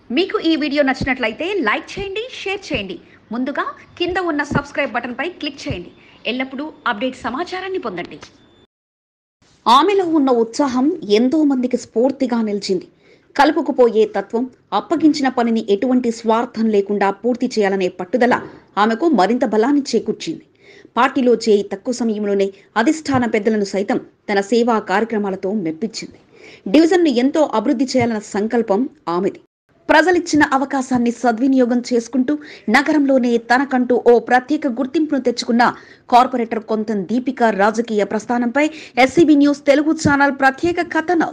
మీకు ఈ వీడియో నచ్చినట్లయితే లైక్ చేయండి షేర్ చేయండి ముందుగా కింద ఉన్న సబ్స్క్రైబ్ బటన్పై క్లిక్ చేయండి ఎల్లప్పుడూ అప్డేట్ సమాచారాన్ని పొందండి ఆమెలో ఉన్న ఉత్సాహం ఎంతో మందికి స్ఫూర్తిగా నిలిచింది కలుపుకుపోయే తత్వం అప్పగించిన పనిని ఎటువంటి స్వార్థం లేకుండా పూర్తి చేయాలనే పట్టుదల ఆమెకు మరింత బలాన్ని చేకూర్చింది పార్టీలో చేయి తక్కువ సమయంలోనే అధిష్టాన పెద్దలను సైతం తన సేవా కార్యక్రమాలతో మెప్పించింది డివిజన్ను ఎంతో అభివృద్ధి చేయాలన్న సంకల్పం ఆమెది ప్రజలిచ్చిన అవకాశాన్ని సద్వినియోగం చేసుకుంటూ నగరంలోనే తనకంటూ ఓ ప్రత్యేక గుర్తింపును తెచ్చుకున్న కార్పొరేటర్ కొంత దీపిక రాజకీయ ప్రస్థానంపై ఎస్సీబీ న్యూస్ తెలుగు ఛానల్ ప్రత్యేక కథనం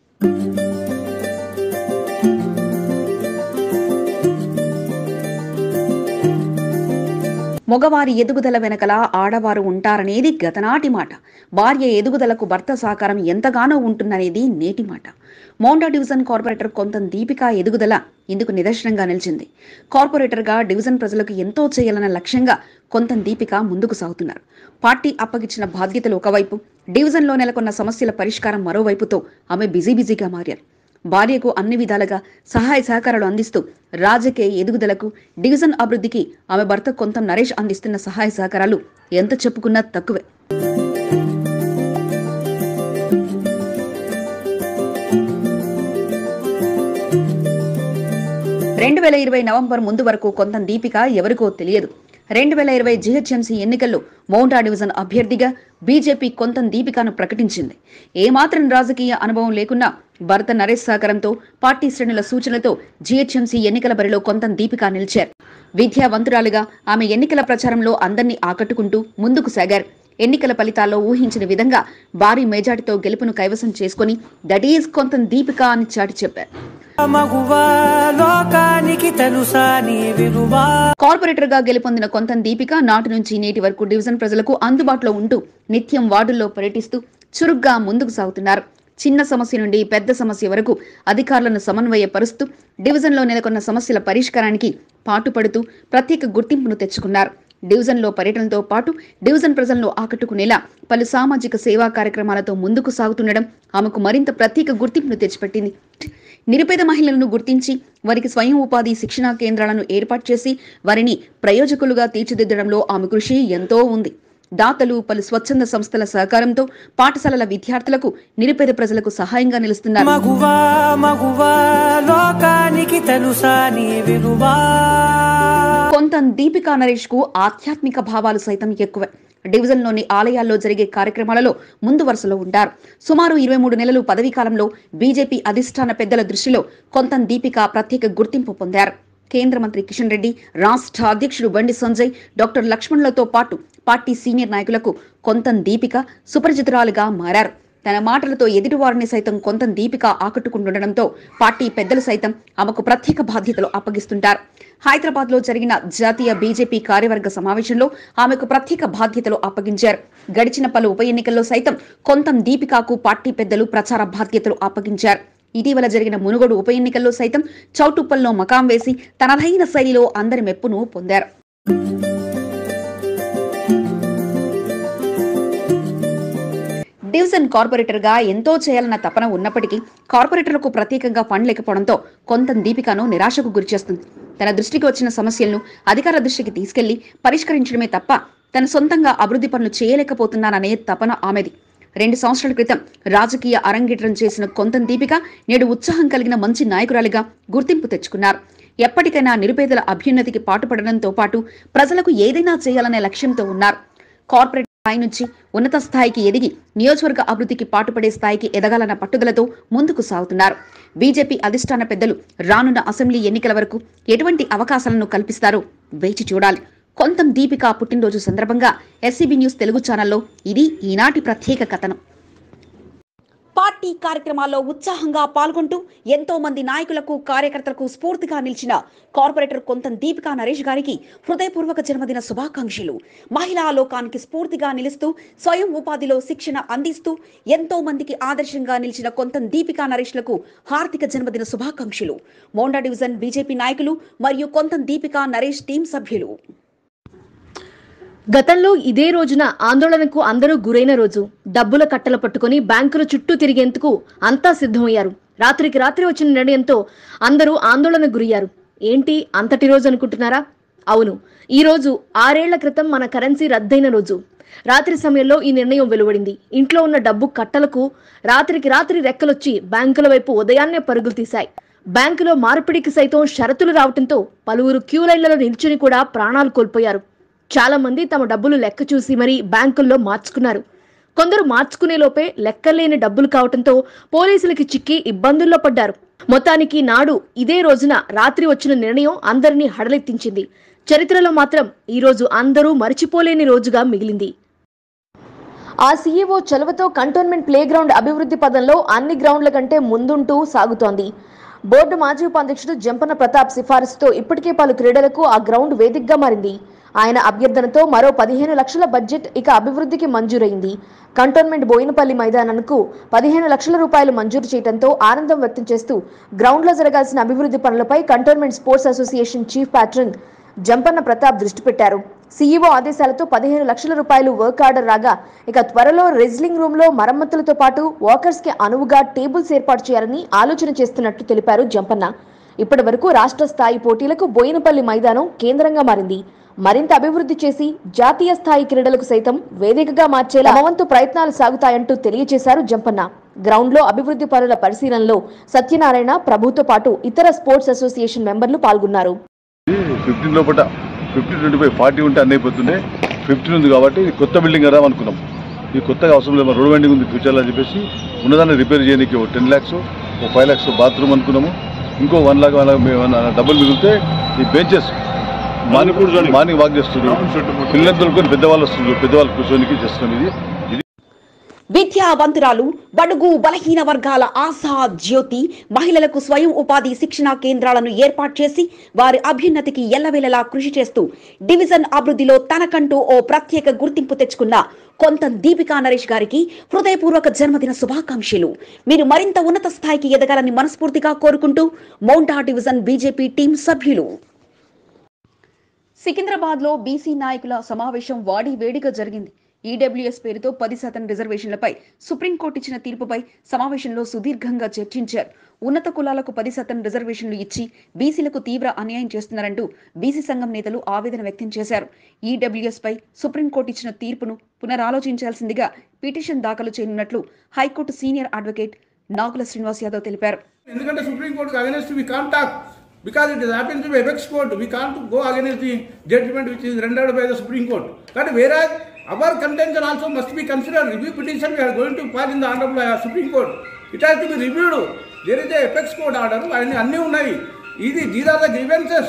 మగవారి ఎదుగుదల వెనకల ఆడవారు ఉంటారనేది గతనాటి మాట భార్య ఎదుగుదలకు భర్త సహకారం ఎంతగానో ఉంటుందనేది నేటి మాట మౌండా డివిజన్ కార్పొరేటర్ కొంత దీపిక ఎదుగుదల ఇందుకు నిదర్శనంగా నిలిచింది కార్పొరేటర్గా డివిజన్ ప్రజలకు ఎంతో చేయాలన్న లక్ష్యంగా కొంత దీపిక ముందుకు సాగుతున్నారు పార్టీ అప్పగించిన బాధ్యతలు ఒకవైపు డివిజన్లో నెలకొన్న సమస్యల పరిష్కారం మరోవైపుతో ఆమె బిజీ బిజీగా మారారు భార్యకు అన్ని విధాలుగా సహాయ సహకారాలు అందిస్తూ రాజకీయ ఎదుగుదలకు డివిజన్ అభివృద్ధికి ఆమె భర్త కొంత నరేష్ అందిస్తున్న సహాయ సహకారాలు ఎంత చెప్పుకున్నా తక్కువే రెండు వేల ఇరవై నవంబర్ ముందు వరకు కొంత దీపిక ఎవరికో తెలియదు రెండు వేల ఇరవై జీహెచ్ఎంసీ ఎన్నికల్లో మౌంటా డివిజన్ అభ్యర్థిగా బీజేపీ కొంత దీపికను ప్రకటించింది ఏమాత్రం రాజకీయ అనుభవం లేకున్నా భర్త నరేష్ సహకారంతో పార్టీ శ్రేణుల సూచనలతో జీహెచ్ఎంసీ ఎన్నికల బరిలో కొంత దీపిక నిలిచారు విద్యావంతురాలుగా ఆమె ఎన్నికల ప్రచారంలో అందరినీ ఆకట్టుకుంటూ ముందుకు సాగారు ఎన్నికల ఫలితాల్లో ఊహించిన విధంగా భారీ మెజార్టీతో గెలుపును కైవసం చేసుకుని దట్ ఈజ్ కొంత దీపిక అని చాటి చెప్పారు మగువా లోకానికి తెలుసా నీ విలువా కార్పొరేటర్ గా గెలుపొందిన కొంత దీపిక నాటి నుంచి నేటి వరకు డివిజన్ ప్రజలకు అందుబాటులో ఉంటూ నిత్యం వార్డుల్లో పర్యటిస్తూ చురుగ్గా ముందుకు సాగుతున్నారు చిన్న సమస్య నుండి పెద్ద సమస్య వరకు అధికారులను సమన్వయపరుస్తూ డివిజన్లో నెలకొన్న సమస్యల పరిష్కారానికి పాటుపడుతూ ప్రత్యేక గుర్తింపును తెచ్చుకున్నారు డివిజన్లో పర్యటనతో పాటు డివిజన్ ప్రజలను ఆకట్టుకునేలా పలు సామాజిక సేవా కార్యక్రమాలతో ముందుకు సాగుతుండడం ఆమెకు మరింత ప్రత్యేక గుర్తింపును తెచ్చిపెట్టింది నిరుపేద మహిళలను గుర్తించి వారికి స్వయం ఉపాధి శిక్షణా కేంద్రాలను ఏర్పాటు చేసి వారిని ప్రయోజకులుగా తీర్చిదిద్దడంలో ఆమె కృషి ఎంతో ఉంది దాతలు పలు స్వచ్ఛంద సంస్థల సహకారంతో పాఠశాలల విద్యార్థులకు నిరుపేద ప్రజలకు సహాయంగా నిలుస్తున్నారు మగువా మగువా లోకానికి తెలుసా నీ విలువా కొంత దీపికా నరేష్ కు ఆధ్యాత్మిక భావాలు సైతం ఎక్కువే డివిజన్లోని ఆలయాల్లో జరిగే కార్యక్రమాలలో ముందు వరుసలో ఉంటారు సుమారు ఇరవై మూడు నెలలు పదవీ కాలంలో బీజేపీ అధిష్టాన పెద్దల దృష్టిలో కొంత దీపిక ప్రత్యేక గుర్తింపు పొందారు కేంద్ర మంత్రి కిషన్ రెడ్డి రాష్ట్ర అధ్యక్షుడు బండి సంజయ్ డాక్టర్ లక్ష్మణ్లతో పాటు పార్టీ సీనియర్ నాయకులకు కొంత దీపిక సుపరిచితురాలుగా మారారు తన మాటలతో ఎదుటివారిని సైతం కొంత దీపిక ఆకట్టుకుంటుండటంతో పార్టీ పెద్దలు సైతం ఆమెకు ప్రత్యేక బాధ్యతలు అప్పగిస్తుంటారు హైదరాబాద్ లో జరిగిన జాతీయ బీజేపీ కార్యవర్గ సమావేశంలో ఆమెకు ప్రత్యేక బాధ్యతలు అప్పగించారు గడిచిన పలు ఉప ఎన్నికల్లో సైతం కొంత దీపికాకు పార్టీ పెద్దలు ప్రచార బాధ్యతలు అప్పగించారు ఇటీవల జరిగిన మునుగోడు ఉప ఎన్నికల్లో సైతం చౌటుప్పల్లో మకాం వేసి తనదైన శైలిలో అందరి మెప్పును పొందారు డివిజన్ కార్పొరేటర్ గా ఎంతో చేయాలన్న తపన ఉన్నప్పటికీ కార్పొరేటర్లకు ప్రత్యేకంగా ఫండ్ లేకపోవడంతో కొంత దీపికను నిరాశకు గురిచేస్తుంది తన దృష్టికి వచ్చిన సమస్యలను అధికార దృష్టికి తీసుకెళ్లి పరిష్కరించడమే తప్ప తన సొంతంగా అభివృద్ధి పనులు చేయలేకపోతున్నాననే తపన ఆమెది రెండు సంవత్సరాల క్రితం రాజకీయ అరంగేట్రం చేసిన కొంత దీపిక నేడు ఉత్సాహం కలిగిన మంచి నాయకురాలిగా గుర్తింపు తెచ్చుకున్నారు ఎప్పటికైనా నిరుపేదల అభ్యున్నతికి పాటుపడడంతో పాటు ప్రజలకు ఏదైనా చేయాలనే లక్ష్యంతో ఉన్నారు కార్పొరేట్ స్థాయి నుంచి ఉన్నత స్థాయికి ఎదిగి నియోజకవర్గ అభివృద్ధికి పాటుపడే స్థాయికి ఎదగాలన్న పట్టుదలతో ముందుకు సాగుతున్నారు బీజేపీ అధిష్టాన పెద్దలు రానున్న అసెంబ్లీ ఎన్నికల వరకు ఎటువంటి అవకాశాలను కల్పిస్తారో వేచి చూడాలి కొంతం దీపిక పుట్టినరోజు సందర్భంగా ఎస్సీబీ న్యూస్ తెలుగు ఛానల్లో ఇది ఈనాటి ప్రత్యేక కథనం పార్టీ కార్యక్రమాల్లో ఉత్సాహంగా పాల్గొంటూ ఎంతో మంది నాయకులకు కార్యకర్తలకు స్ఫూర్తిగా నిలిచిన కార్పొరేటర్ కొంత దీపికా నరేష్ గారికి హృదయపూర్వక జన్మదిన శుభాకాంక్షలు మహిళా లోకానికి స్ఫూర్తిగా నిలుస్తూ స్వయం ఉపాధిలో శిక్షణ అందిస్తూ ఎంతో మందికి ఆదర్శంగా నిలిచిన కొంత దీపికా నరేష్లకు హార్దిక జన్మదిన శుభాకాంక్షలు మోండా డివిజన్ బీజేపీ నాయకులు మరియు కొంత దీపికా నరేష్ టీం సభ్యులు గతంలో ఇదే రోజున ఆందోళనకు అందరూ గురైన రోజు డబ్బుల కట్టలు పట్టుకుని బ్యాంకుల చుట్టూ తిరిగేందుకు అంతా సిద్ధమయ్యారు రాత్రికి రాత్రి వచ్చిన నిర్ణయంతో అందరూ ఆందోళనకు గురయ్యారు ఏంటి అంతటి రోజు అనుకుంటున్నారా అవును ఈ రోజు ఆరేళ్ల క్రితం మన కరెన్సీ రద్దయిన రోజు రాత్రి సమయంలో ఈ నిర్ణయం వెలువడింది ఇంట్లో ఉన్న డబ్బు కట్టలకు రాత్రికి రాత్రి రెక్కలొచ్చి బ్యాంకుల వైపు ఉదయాన్నే పరుగులు తీశాయి బ్యాంకులో మార్పిడికి సైతం షరతులు రావడంతో పలువురు క్యూ లైన్లలో నిల్చుని కూడా ప్రాణాలు కోల్పోయారు చాలా మంది తమ డబ్బులు లెక్క చూసి మరీ బ్యాంకుల్లో మార్చుకున్నారు కొందరు మార్చుకునే లోపే లెక్కలేని డబ్బులు కావటంతో పోలీసులకి చిక్కి ఇబ్బందుల్లో పడ్డారు మొత్తానికి నాడు ఇదే రోజున రాత్రి వచ్చిన నిర్ణయం అందరినీ హడలెత్తించింది చరిత్రలో మాత్రం ఈ రోజు అందరూ మరిచిపోలేని రోజుగా మిగిలింది ఆ సీఈఓ చొలవతో కంటోన్మెంట్ ప్లే గ్రౌండ్ అభివృద్ధి పదంలో అన్ని గ్రౌండ్ల కంటే ముందుంటూ సాగుతోంది బోర్డు మాజీ ఉపాధ్యక్షుడు జంపన ప్రతాప్ సిఫారసుతో ఇప్పటికే పలు క్రీడలకు ఆ గ్రౌండ్ వేదికగా మారింది ఆయన అభ్యర్థనతో మరో పదిహేను లక్షల బడ్జెట్ ఇక అభివృద్ధికి మంజూరైంది కంటోన్మెంట్ బోయినపల్లి మైదానానికి పదిహేను లక్షల రూపాయలు మంజూరు చేయడంతో ఆనందం వ్యక్తం చేస్తూ గ్రౌండ్లో జరగాల్సిన అభివృద్ధి పనులపై cantonment sports association chief patron Jampanna Pratap దృష్టి పెట్టారు సీఈఓ ఆదేశాలతో పదిహేను లక్షల రూపాయలు వర్క్ ఆర్డర్ రాగా ఇక త్వరలో రెజ్లింగ్ రూమ్ లో మరమ్మతులతో పాటు వాకర్స్ కి అనువుగా టేబుల్స్ ఏర్పాటు చేయాలని ఆలోచన చేస్తున్నట్టు తెలిపారు జంపన్న ఇప్పటి వరకు రాష్ట్ర స్థాయి పోటీలకు బోయినపల్లి మైదానం కేంద్రంగా మారింది మరింత అభివృద్ధి చేసి జాతీయ స్థాయి క్రీడలకు సైతం వేదికగా మార్చేలా వంతు ప్రయత్నాలు సాగుతాయంటూ తెలియజేశారు జంపన్న గ్రౌండ్ లో అభివృద్ధి పనుల పరిశీలనలో సత్యనారాయణ ప్రభుతో పాటు ఇతర స్పోర్ట్స్ అసోసియేషన్ మెంబర్లు పాల్గొన్నారు ఫిఫ్టీన్ లోపల ఫిఫ్టీన్ ట్వంటీ ఫైవ్ ఫార్టీ ఉంటే అన్నీ అయిపోతుండే ఫిఫ్టీన్ ఉంది కాబట్టి ఇది కొత్త బిల్డింగ్ కదా అనుకున్నాం ఇది కొత్తగా అవసరం లేదు రోడ్ వెండింగ్ ఉంది ఫ్యూచర్లో అని చెప్పేసి ఉన్నదాన్ని రిపేర్ చేయడానికి ఒక టెన్ ల్యాక్స్ ఒక ఫైవ్ ల్యాక్స్ బాత్రూమ్ అనుకున్నాము ఇంకో వన్ లాక్ వన్ లాక్ డబ్బులు మిగిలితే ఈ బెంచెస్ మార్నింగ్ మార్నింగ్ వాక్ చేస్తున్నారు పిల్లలు దొరుకుని పెద్దవాళ్ళు వస్తున్నారు పెద్దవాళ్ళు కూర్చొనికి చేస్తున్నాం ఇది ఇది విద్యావంతురాలు బడుగు బలహీన వర్గాల ఆశా జ్యోతి మహిళలకు స్వయం ఉపాధి శిక్షణా కేంద్రాలను ఏర్పాటు చేసి వారి అభ్యున్నతికి ఎల్లవేళలా కృషి చేస్తూ డివిజన్ అభివృద్ధిలో తనకంటూ ఓ ప్రత్యేక గుర్తింపు తెచ్చుకున్న కొంత దీపికా నరేష్ గారికి హృదయపూర్వక జన్మదిన శుభాకాంక్షలు మీరు మరింత ఉన్నత స్థాయికి ఎదగాలని మనస్ఫూర్తిగా కోరుకుంటూ మౌంటా డివిజన్ బీజేపీ టీం సభ్యులు సికింద్రాబాద్ లో బీసీ నాయకుల సమావేశం వాడి వేడిగా జరిగింది ఈడబ్ల్యూఎస్ పేరుతో పది శాతం రిజర్వేషన్లపై సుప్రీంకోర్టు ఇచ్చిన తీర్పుపై సమావేశంలో సుదీర్ఘంగా చర్చించారు ఉన్నత కులాలకు పది శాతం రిజర్వేషన్లు ఇచ్చి బీసీలకు తీవ్ర అన్యాయం చేస్తున్నారంటూ బీసీ సంఘం నేతలు ఆవేదన వ్యక్తం చేశారు ఈడబ్ల్యూఎస్ పై సుప్రీంకోర్టు ఇచ్చిన తీర్పును పునరాలోచించాల్సిందిగా పిటిషన్ దాఖలు చేయనున్నట్లు high court senior advocate Nagula Srinivas Yadav తెలిపారు ఎందుకంటే సుప్రీంకోర్టుకి against we can't talk because it is happen to be apex court we can't go against the judgment which is rendered by the supreme court కానీ వేరే our contention also must be consider review petition we are going to fall in the honourable supreme court it has to be reviewed there is apex court order అన్ని అన్నీ ఉన్నాయి ఇది these are the grievances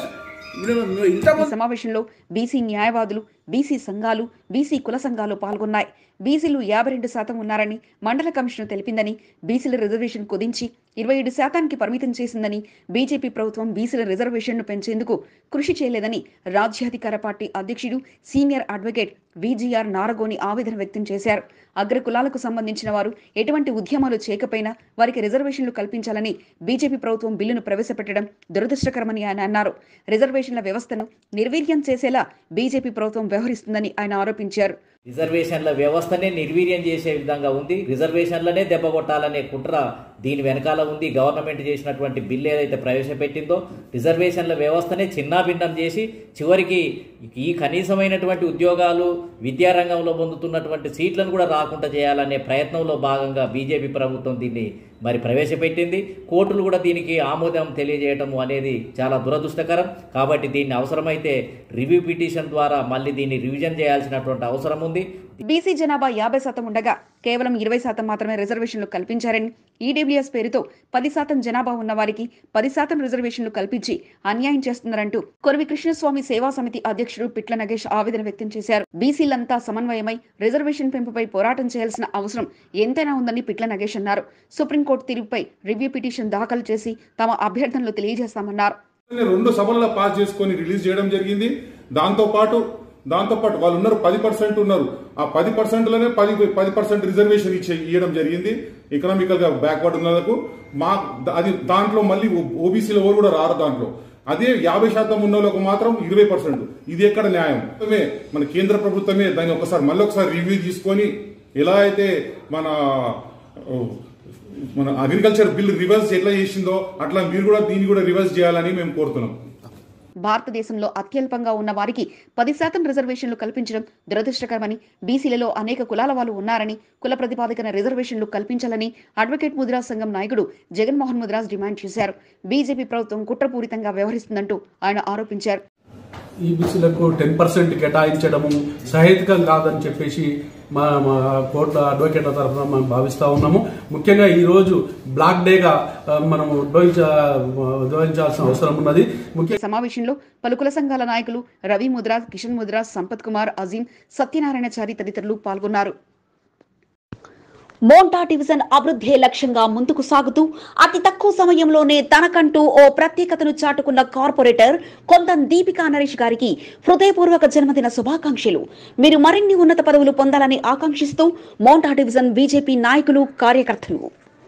ఇంత ఈ సమావేశంలో BC న్యాయవాదులు BC సంఘాలు BC కుల సంఘాలు పాల్గొన్నాయి బీసీలు యాభై రెండు శాతం ఉన్నారని మండల కమిషన్ తెలిపిందని బీసీల రిజర్వేషన్ కుదించి ఇరవై ఏడు శాతానికి పరిమితం చేసిందని బీజేపీ ప్రభుత్వం బీసీల రిజర్వేషన్ను పెంచేందుకు కృషి చేయలేదని రాజ్యాధికార పార్టీ అధ్యక్షుడు సీనియర్ అడ్వకేట్ విజిఆర్ నారగోని ఆవేదన వ్యక్తం చేశారు అగ్ర కులాలకు సంబంధించిన వారు ఎటువంటి ఉద్యమాలు చేయకపోయినా వారికి రిజర్వేషన్లు కల్పించాలని బీజేపీ ప్రభుత్వం బిల్లును ప్రవేశపెట్టడం దురదృష్టకరమని ఆయన అన్నారు రిజర్వేషన్ల వ్యవస్థను నిర్వీర్యం చేసేలా బీజేపీ ప్రభుత్వం వ్యవహరిస్తుందని ఆయన ఆరోపించారు రిజర్వేషన్ల వ్యవస్థనే నిర్వీర్యం చేసే విధంగా ఉంది రిజర్వేషన్లనే దెబ్బ కొట్టాలనే కుట్ర దీని వెనకాల ఉంది గవర్నమెంట్ చేసినటువంటి బిల్ ఏదైతే ప్రవేశపెట్టిందో రిజర్వేషన్ల వ్యవస్థనే చిన్నాభిన్నం చేసి చివరికి ఈ కనీసమైనటువంటి ఉద్యోగాలు విద్యారంగంలో పొందుతున్నటువంటి సీట్లను కూడా రాకుండా చేయాలనే ప్రయత్నంలో భాగంగా బీజేపీ ప్రభుత్వం దీన్ని మరి ప్రవేశపెట్టింది కోర్టులు కూడా దీనికి ఆమోదం తెలియజేయటము అనేది చాలా దురదృష్టకరం కాబట్టి దీన్ని అవసరమైతే రివ్యూ పిటిషన్ ద్వారా మళ్ళీ దీన్ని రివిజన్ చేయాల్సినటువంటి అవసరం ఉంది బీసీ జనాభా యాభై శాతం ఉండగా కేవలం ఇరవై శాతం మాత్రమే రిజర్వేషన్లు కల్పించారని ఈడబ్ల్యూఎస్ పేరుతో పది శాతం జనాభా ఉన్న వారికి పది శాతం రిజర్వేషన్లు కల్పించి అన్యాయం చేస్తున్నారంటూ కొరవి కృష్ణస్వామి సేవా సమితి అధ్యక్షుడు పిట్ల నగేష్ ఆవేదన వ్యక్తం చేశారు బీసీలంతా సమన్వయమై రిజర్వేషన్ పెంపుపై పోరాటం చేయాల్సిన అవసరం ఎంతైనా ఉందని పిట్ల నగేష్ అన్నారు సుప్రీంకోర్టు తీర్పుపై రివ్యూ పిటిషన్ దాఖలు చేసి తమ అభ్యర్థనలు తెలియజేస్తామన్నారు రెండు సభల్లో పాస్ చేసుకొని రిలీజ్ చేయడం జరిగింది దాంతో పాటు దాంతో పాటు వాళ్ళు ఉన్నారు పది పర్సెంట్ ఉన్నారు ఆ పది పర్సెంట్ లోనే పది పది పర్సెంట్ రిజర్వేషన్ ఇచ్చే ఇవ్వడం జరిగింది ఎకనామికల్ గా బ్యాక్వర్డ్ ఉన్నందుకు మా అది దాంట్లో మళ్ళీ ఓబీసీలో ఎవరు కూడా రారు దాంట్లో అదే యాభై శాతం ఉన్న వాళ్ళకు మాత్రం ఇరవై పర్సెంట్ ఇది ఎక్కడ న్యాయం మొత్తమే మన కేంద్ర ప్రభుత్వమే దాన్ని ఒకసారి మళ్ళీ ఒకసారి రివ్యూ తీసుకొని ఎలా అయితే మన మన అగ్రికల్చర్ బిల్ రివర్స్ ఎట్లా చేసిందో అట్లా మీరు కూడా దీన్ని కూడా రివర్స్ చేయాలని మేము కోరుతున్నాం భారతదేశంలో అత్యల్పంగా ఉన్న వారికి పది శాతం రిజర్వేషన్లు కల్పించడం దురదృష్టకరమని బీసీలలో అనేక కులాల వాళ్ళు ఉన్నారని కుల ప్రతిపాదికన రిజర్వేషన్లు కల్పించాలని అడ్వకేట్ ముద్రాజ్ సంఘం నాయకుడు జగన్మోహన్ ముద్రాజ్ డిమాండ్ చేశారు బీజేపీ ప్రభుత్వం కుట్రపూరితంగా వ్యవహరిస్తుందంటూ ఆయన ఆరోపించారు ఈబీసీలకు టెన్ పర్సెంట్ కేటాయించడము సహేతుకం కాదని చెప్పేసి మా మా కోర్టు అడ్వకేట్ల తరఫున మనం భావిస్తా ఉన్నాము ముఖ్యంగా ఈ రోజు బ్లాక్ డేగా ఆ, మనం ఉద్భవించ ఉద్భవించాల్సిన అవసరం ఉన్నది ముఖ్య సమావేశంలో పలు కుల సంఘాల నాయకులు రవి ముద్రాజ్ కిషన్ ముద్రాజ్ సంపత్ కుమార్ అజీం సత్యనారాయణచారి తదితరులు పాల్గొన్నారు మోంటా డివిజన్ అభివృద్ధి లక్ష్యంగా ముందుకు సాగుతూ అతి తక్కువ సమయంలోనే తనకంటూ ఓ ప్రత్యేకతను చాటుకున్న కార్పొరేటర్ కొంత దీపికా నరేష్ గారికి హృదయపూర్వక జన్మదిన శుభాకాంక్షలు మీరు మరిన్ని ఉన్నత పదవులు పొందాలని ఆకాంక్షిస్తూ మోంటా డివిజన్ బీజేపీ నాయకులు కార్యకర్తలు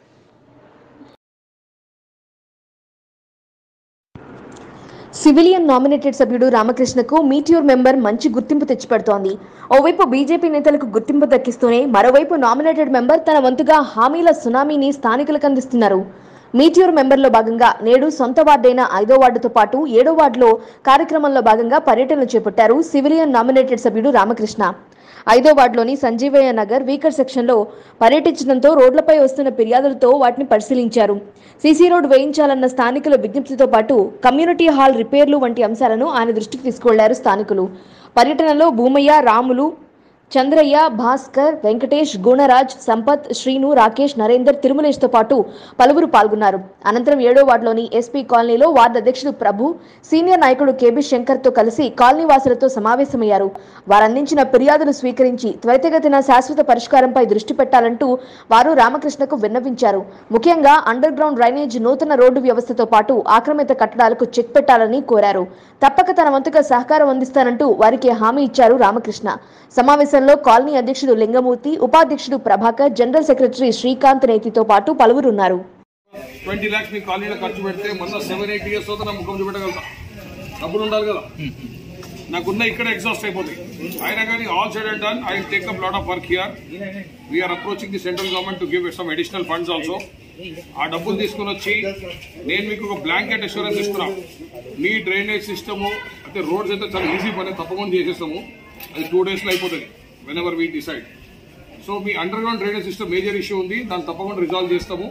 సివిలియన్ నామినేటెడ్ సభ్యుడు రామకృష్ణకు మీట్యూర్ మెంబర్ మంచి గుర్తింపు తెచ్చిపెడుతోంది ఓవైపు బీజేపీ నేతలకు గుర్తింపు దక్కిస్తూనే మరోవైపు నామినేటెడ్ మెంబర్ తన వంతుగా హామీల సునామీని స్థానికులకు అందిస్తున్నారు మీట్యూర్ మెంబర్లో భాగంగా నేడు సొంత వార్డైన ఐదో వార్డుతో పాటు ఏడో వార్డులో కార్యక్రమంలో భాగంగా పర్యటనలు చేపట్టారు సివిలియన్ నామినేటెడ్ సభ్యుడు రామకృష్ణ ఐదో వార్డులోని సంజీవయ్య నగర్ వీకర్ సెక్షన్లో పర్యటించడంతో రోడ్లపై వస్తున్న ఫిర్యాదులతో వాటిని పరిశీలించారు సీసీ రోడ్ వేయించాలన్న స్థానికుల విజ్ఞప్తితో పాటు కమ్యూనిటీ హాల్ రిపేర్లు వంటి అంశాలను ఆయన దృష్టికి తీసుకువెళ్లారు స్థానికులు పర్యటనలో భూమయ్య రాములు చంద్రయ్య భాస్కర్ వెంకటేష్ గుణరాజ్ సంపత్ శ్రీను రాకేష్ నరేందర్ తిరుమలేష్తో పాటు పలువురు పాల్గొన్నారు అనంతరం ఏడో వార్డులోని ఎస్పీ కాలనీలో వార్డు అధ్యక్షుడు ప్రభు సీనియర్ నాయకుడు కేబి శంకర్తో కలిసి కాలనీ వాసులతో సమావేశమయ్యారు వారందించిన ఫిర్యాదులు స్వీకరించి త్వరితగతిన శాశ్వత పరిష్కారంపై దృష్టి పెట్టాలంటూ వారు రామకృష్ణకు విన్నవించారు ముఖ్యంగా అండర్ గ్రౌండ్ డ్రైనేజ్ నూతన రోడ్డు వ్యవస్థతో పాటు ఆక్రమిత కట్టడాలకు చెక్ పెట్టాలని కోరారు తప్పక తన వంతుగా సహకారం అందిస్తానంటూ వారికి హామీ ఇచ్చారు రామకృష్ణ సమావేశంలో కాలనీ అధ్యక్షుడు లింగమూర్తి ఉపాధ్యక్షుడు ప్రభాకర్ జనరల్ సెక్రటరీ శ్రీకాంత్ నేతితో పాటు పలువురు ఉన్నారు ట్వంటీ ల్యాక్స్ మీ కాలనీలో ఖర్చు పెడితే మొన్న సెవెన్ ఎయిట్ ఇయర్స్ అవుతా నా ముఖం చూపెట్టగలుగుతా డబ్బులు ఉండాలి కదా నాకున్న ఇక్కడ ఎగ్జాస్ట్ అయిపోతాయి అయినా కానీ all side and done I take up lot of work here we are approaching the central government to give some additional funds also ఆ డబ్బులు తీసుకుని వచ్చి నేను మీకు ఒక బ్లాంకెట్ అష్యూరెన్స్ ఇస్తున్నా మీ డ్రైనేజ్ సిస్టము అంటే రోడ్స్ అయితే చాలా ఈజీ పని తప్పకుండా చేసేస్తాము అది టూ డేస్లో అయిపోతుంది whenever we decide so మీ underground drainage system major issue ఉంది దాన్ని తప్పకుండా రిజాల్వ్ చేస్తాము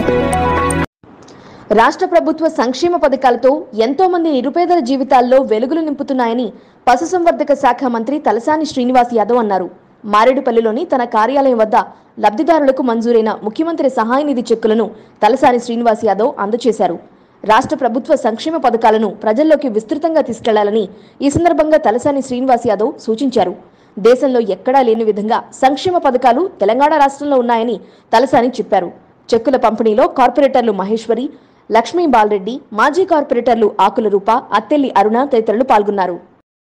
రాష్ట్ర ప్రభుత్వ సంక్షేమ పథకాలతో ఎంతో మంది నిరుపేదల జీవితాల్లో వెలుగులు నింపుతున్నాయని పశుసంవర్ధక శాఖ మంత్రి తలసాని శ్రీనివాస్ యాదవ్ అన్నారు మారేడుపల్లిలోని తన కార్యాలయం వద్ద లబ్ధిదారులకు మంజూరైన ముఖ్యమంత్రి సహాయ నిధి చెక్కులను తలసాని శ్రీనివాస్ యాదవ్ అందజేశారు రాష్ట్ర ప్రభుత్వ సంక్షేమ పథకాలను ప్రజల్లోకి విస్తృతంగా తీసుకెళ్లాలని ఈ సందర్భంగా తలసాని శ్రీనివాస్ యాదవ్ సూచించారు దేశంలో ఎక్కడా లేని విధంగా సంక్షేమ పథకాలు తెలంగాణ రాష్ట్రంలో ఉన్నాయని తలసాని చెప్పారు చెక్కుల పంపిణీలో కార్పొరేటర్లు మహేశ్వరి లక్ష్మీ బాలరెడ్డి మాజీ కార్పొరేటర్లు ఆకుల రూప అత్తెల్లి అరుణ తదితరులు పాల్గొన్నారు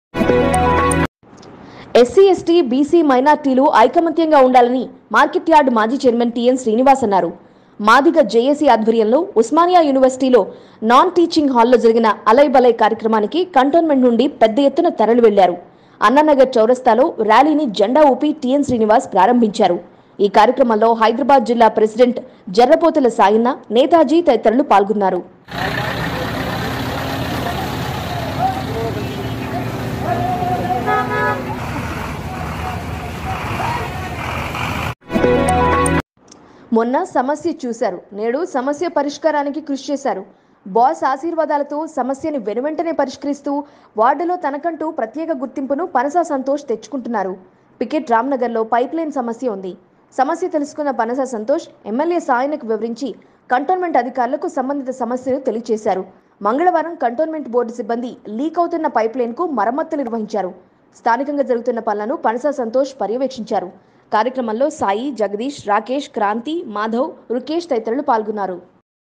ఎస్సీ ఎస్టీ బీసీ మైనార్టీలు ఐకమత్యంగా ఉండాలని మార్కెట్ యార్డ్ మాజీ చైర్మన్ టిఎన్ శ్రీనివాస్ అన్నారు మాదిగ జేఏసీ ఆధ్వర్యంలో ఉస్మానియా యూనివర్సిటీలో నాన్ టీచింగ్ హాల్లో జరిగిన అలై బలై కార్యక్రమానికి కంటోన్మెంట్ నుండి పెద్ద ఎత్తున తరలి వెళ్లారు అన్నానగర్ చౌరస్తాలో ర్యాలీని జెండా ఊపి టిఎన్ శ్రీనివాస్ ప్రారంభించారు ఈ కార్యక్రమంలో హైదరాబాద్ జిల్లా ప్రెసిడెంట్ జర్రపోతుల సాయన్న నేతాజీ తదితరులు పాల్గొన్నారు మొన్న సమస్య చూశారు నేడు సమస్య పరిష్కారానికి కృషి చేశారు బాస్ ఆశీర్వాదాలతో సమస్యని వెనువెంటనే పరిష్కరిస్తూ వార్డులో తనకంటూ ప్రత్యేక గుర్తింపును పనస సంతోష్ తెచ్చుకుంటున్నారు పికెట్ రామ్నగర్లో పైప్ లైన్ సమస్య ఉంది సమస్య తెలుసుకున్న పనస సంతోష్ ఎమ్మెల్యే సాయనకు వివరించి కంటోన్మెంట్ అధికారులకు సంబంధిత సమస్యను తెలియజేశారు మంగళవారం కంటోన్మెంట్ బోర్డు సిబ్బంది లీక్ అవుతున్న పైప్ లైన్కు మరమ్మతులు నిర్వహించారు స్థానికంగా జరుగుతున్న పనులను పనస సంతోష్ పర్యవేక్షించారు కార్యక్రమంలో సాయి జగదీష్ రాకేష్ క్రాంతి మాధవ్ రుకేష్ తదితరులు పాల్గొన్నారు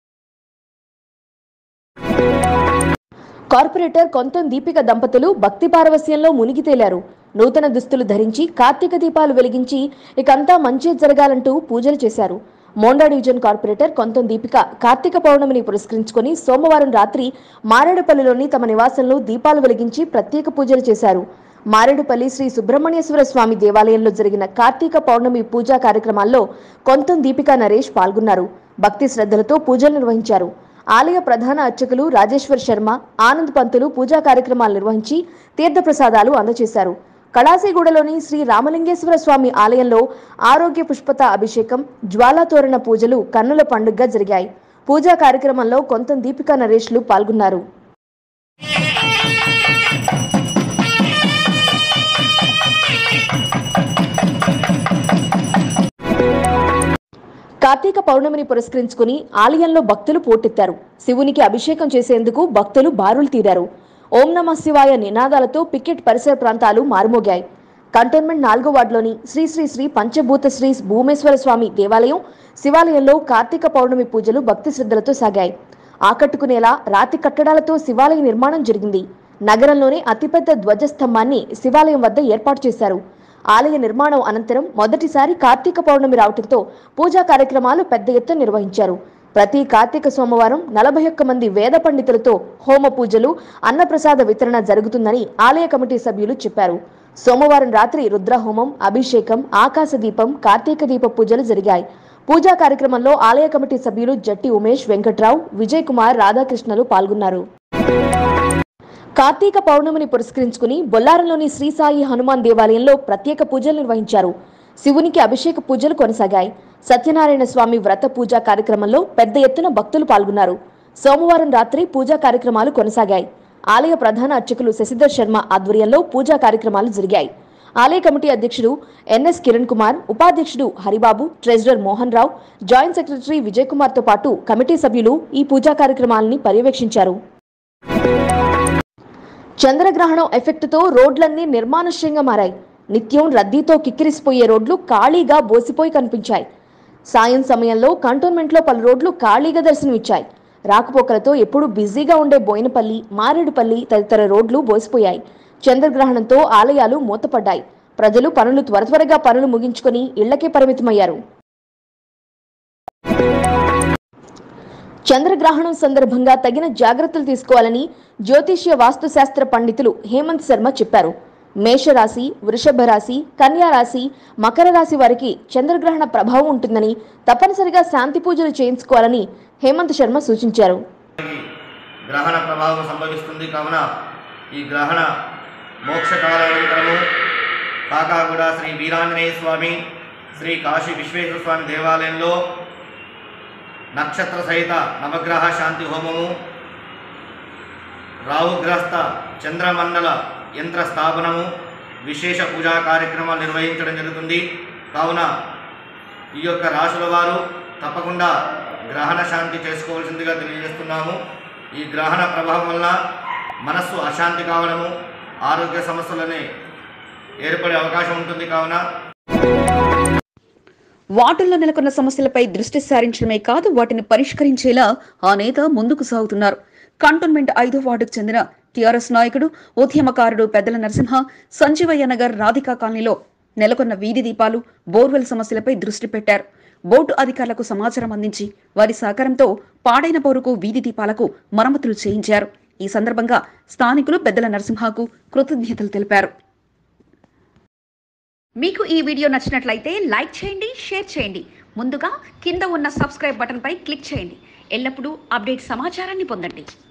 కార్పొరేటర్ కొంతం దీపిక దంపతులు భక్తి పారవస్యంలో మునిగి తేలారు నూతన దుస్తులు ధరించి కార్తీక దీపాలు వెలిగించి ఇకంతా మంచి జరగాలంటూ పూజలు చేశారు మోండా డివిజన్ కార్పొరేటర్ కొంతం దీపిక కార్తీక పౌర్ణమిని పురస్కరించుకొని సోమవారం రాత్రి మారేడుపల్లిలోని తమ నివాసంలో దీపాలు వెలిగించి ప్రత్యేక పూజలు చేశారు మారేడుపల్లి శ్రీ సుబ్రహ్మణ్యేశ్వర స్వామి దేవాలయంలో జరిగిన కార్తీక పౌర్ణమి పూజా కార్యక్రమాల్లో కొంతం దీపికా నరేష్ పాల్గొన్నారు భక్తి శ్రద్ధలతో పూజలు నిర్వహించారు ఆలయ ప్రధాన అర్చకులు రాజేశ్వర్ శర్మ ఆనంద్ పంతులు పూజా కార్యక్రమాలు నిర్వహించి తీర్థప్రసాదాలు అందజేశారు కళాసిగూడలోని శ్రీ రామలింగేశ్వర స్వామి ఆలయంలో ఆరోగ్య పుష్పత అభిషేకం జ్వాలాతోరణ పూజలు కన్నుల పండుగగా జరిగాయి పూజా కార్యక్రమంలో కొంత దీపికా నరేష్లు పాల్గొన్నారు కార్తీక పౌర్ణమిని పురస్కరించుకుని ఆలయంలో భక్తులు పోటెత్తారు శివునికి అభిషేకం చేసేందుకు భక్తులు బారులు తీరారు ఓం నమ శివాయ నినాదాలతో పికెట్ పరిసర ప్రాంతాలు మారుమోగాయి కంటోన్మెంట్ నాలుగో వార్డులోని శ్రీ శ్రీ శ్రీ పంచభూత శ్రీ భూమేశ్వర స్వామి దేవాలయం శివాలయంలో కార్తీక పౌర్ణమి పూజలు భక్తి శ్రద్ధలతో సాగాయి ఆకట్టుకునేలా రాతి కట్టడాలతో శివాలయ నిర్మాణం జరిగింది నగరంలోనే అతిపెద్ద ధ్వజస్తంభాన్ని శివాలయం వద్ద ఏర్పాటు చేశారు ఆలయ నిర్మాణం అనంతరం మొదటిసారి కార్తీక పౌర్ణమి రావటంతో పూజా కార్యక్రమాలు పెద్ద ఎత్తున నిర్వహించారు ప్రతి కార్తీక సోమవారం నలభై ఒక్క మంది వేద పండితులతో హోమ పూజలు అన్నప్రసాద వితరణ జరుగుతుందని ఆలయ కమిటీ సభ్యులు చెప్పారు సోమవారం రాత్రి రుద్రహోమం అభిషేకం ఆకాశ దీపం కార్తీక దీప పూజలు జరిగాయి పూజా కార్యక్రమంలో ఆలయ కమిటీ సభ్యులు జట్టి ఉమేష్ వెంకట్రావు విజయ్ కుమార్ రాధాకృష్ణలు పాల్గొన్నారు కార్తీక పౌర్ణమిని పురస్కరించుకుని బొల్లారంలోని శ్రీ సాయి హనుమాన్ దేవాలయంలో ప్రత్యేక పూజలు నిర్వహించారు శివునికి అభిషేక పూజలు కొనసాగాయి సత్యనారాయణ స్వామి వ్రత పూజా కార్యక్రమంలో పెద్ద ఎత్తున భక్తులు పాల్గొన్నారు సోమవారం రాత్రి పూజా కార్యక్రమాలు కొనసాగాయి ఆలయ ప్రధాన అర్చకులు శశిధర్ శర్మ ఆధ్వర్యంలో పూజా కార్యక్రమాలు జరిగాయి ఆలయ కమిటీ అధ్యక్షుడు ఎన్ఎస్ కిరణ్ కుమార్ ఉపాధ్యక్షుడు Haribabu treasurer Mohan Rao joint secretary Vijay Kumar తో పాటు కమిటీ సభ్యులు ఈ పూజా కార్యక్రమాలని పర్యవేక్షించారు చంద్రగ్రహణం ఎఫెక్ట్తో రోడ్లన్నీ నిర్మానుష్యంగా మారాయి నిత్యం రద్దీతో కిక్కిరిసిపోయే రోడ్లు ఖాళీగా బోసిపోయి కనిపించాయి సాయం సమయంలో కంటోన్మెంట్లో పలు రోడ్లు ఖాళీగా దర్శనమిచ్చాయి రాకపోకలతో ఎప్పుడూ బిజీగా ఉండే బోయినపల్లి మారేడుపల్లి తదితర రోడ్లు బోసిపోయాయి చంద్రగ్రహణంతో ఆలయాలు మూతపడ్డాయి ప్రజలు పనులు త్వర త్వరగా పనులు ముగించుకొని ఇళ్లకే పరిమితమయ్యారు చంద్రగ్రహణం సందర్భంగా తగిన జాగ్రత్తలు తీసుకోవాలని జ్యోతిష్య వాస్తుశాస్త్ర పండితులు హేమంత్ శర్మ చెప్పారు మేషరాశి వృషభ రాశి కన్యా రాశి మకర రాశి వారికి చంద్రగ్రహణ ప్రభావం ఉంటుందని తప్పనిసరిగా శాంతి పూజలు చేయించుకోవాలని హేమంత్ శర్మ సూచించారు గ్రహణ ప్రభావం సంభవిస్తుంది కావున ఈ గ్రహణ మోక్షకాలానంతరము కాకాగూడ శ్రీ వీరాంజనేయ స్వామి శ్రీ కాశీ విశ్వేశ్వర స్వామి దేవాలయంలో నక్షత్ర సహిత నవగ్రహ శాంతి హోమము రాహుగ్రస్త చంద్రమండల యంత్ర స్థాపనము విశేష పూజా కార్యక్రమాలు నిర్వహించడం జరుగుతుంది కావున ఈ యొక్క రాశుల వారు తప్పకుండా గ్రహణ శాంతి చేసుకోవాల్సిందిగా తెలియజేస్తున్నాము ఈ గ్రహణ ప్రభావం వల్ల మనస్సు అశాంతి కావడము ఆరోగ్య సమస్యలని ఏర్పడే అవకాశం ఉంటుంది కావున వార్డుల్లో నెలకొన్న సమస్యలపై దృష్టి సారించడమే కాదు వాటిని పరిష్కరించేలా ఆ నేత ముందుకు సాగుతున్నారు కంటోన్మెంట్ ఐదో వార్డుకు చెందిన టీఆర్ఎస్ నాయకుడు ఉద్యమకారుడు పెద్దల నరసింహ సంజీవయ్య నగర్ రాధికా కాలనీలో నెలకొన్న వీధి దీపాలు బోర్వెల్ సమస్యలపై దృష్టి పెట్టారు బోర్డు అధికారులకు సమాచారం అందించి వారి సహకారంతో పాడైన బోరుకు వీధి దీపాలకు మరమ్మతులు చేయించారు ఈ సందర్భంగా స్థానికులు పెద్దల నరసింహకు కృతజ్ఞతలు తెలిపారు మీకు ఈ వీడియో నచ్చినట్లయితే లైక్ చేయండి షేర్ చేయండి ముందుగా కింద ఉన్న సబ్స్క్రైబ్ బటన్పై క్లిక్ చేయండి ఎల్లప్పుడూ అప్డేట్ సమాచారాన్ని పొందండి